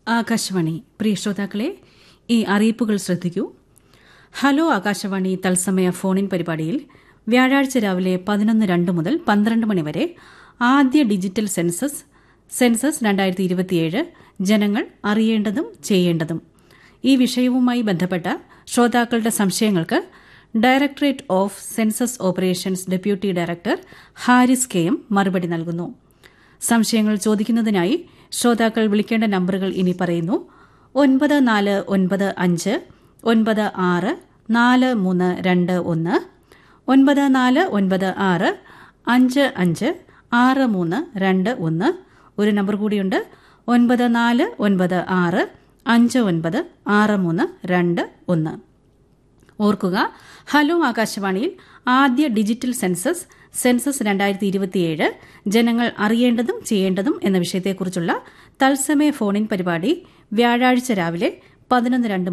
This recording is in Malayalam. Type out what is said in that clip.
ആകാശവാണി പ്രിയ ശ്രോതാക്കളെ ഈ അറിയിപ്പുകൾ ശ്രദ്ധിക്കൂ ഹലോ ആകാശവാണി തത്സമയ ഫോണിൻ പരിപാടിയിൽ വ്യാഴാഴ്ച രാവിലെ പതിനൊന്ന് രണ്ട് മുതൽ പന്ത്രണ്ട് മണിവരെ ആദ്യ ഡിജിറ്റൽ സെൻസസ് സെൻസസ് രണ്ടായിരത്തി ഇരുപത്തിയേഴ് ജനങ്ങൾ അറിയേണ്ടതും ചെയ്യേണ്ടതും ഈ വിഷയവുമായി ബന്ധപ്പെട്ട ശ്രോതാക്കളുടെ സംശയങ്ങൾക്ക് directorate of census operations deputy director Haris K M മറുപടി നൽകുന്നു സംശയങ്ങൾ ചോദിക്കുന്നതിനായി ശ്രോതാക്കൾ വിളിക്കേണ്ട നമ്പറുകൾ ഇനി പറയുന്നു ഒൻപത് നാല് ഒൻപത് അഞ്ച് ഒൻപത് ആറ് നാല് മൂന്ന് രണ്ട് ഒന്ന് ഒൻപത് നാല് ഒൻപത് ആറ് അഞ്ച് അഞ്ച് ആറ് മൂന്ന് രണ്ട് ഒന്ന് ഒരു നമ്പർ കൂടിയുണ്ട് ഒൻപത് നാല് ഒൻപത് ആറ് അഞ്ച് ഒൻപത് ആറ് മൂന്ന് രണ്ട് ഒന്ന് ഓർക്കുക ഹലോ ആകാശവാണിയിൽ ആദ്യ ഡിജിറ്റൽ സെൻസസ് സെൻസസ് രണ്ടായിരത്തി ഇരുപത്തിയേഴ് ജനങ്ങൾ അറിയേണ്ടതും ചെയ്യേണ്ടതും എന്ന വിഷയത്തെക്കുറിച്ചുള്ള തത്സമയ ഫോണിൻ പരിപാടി വ്യാഴാഴ്ച രാവിലെ പതിനൊന്ന് രണ്ട്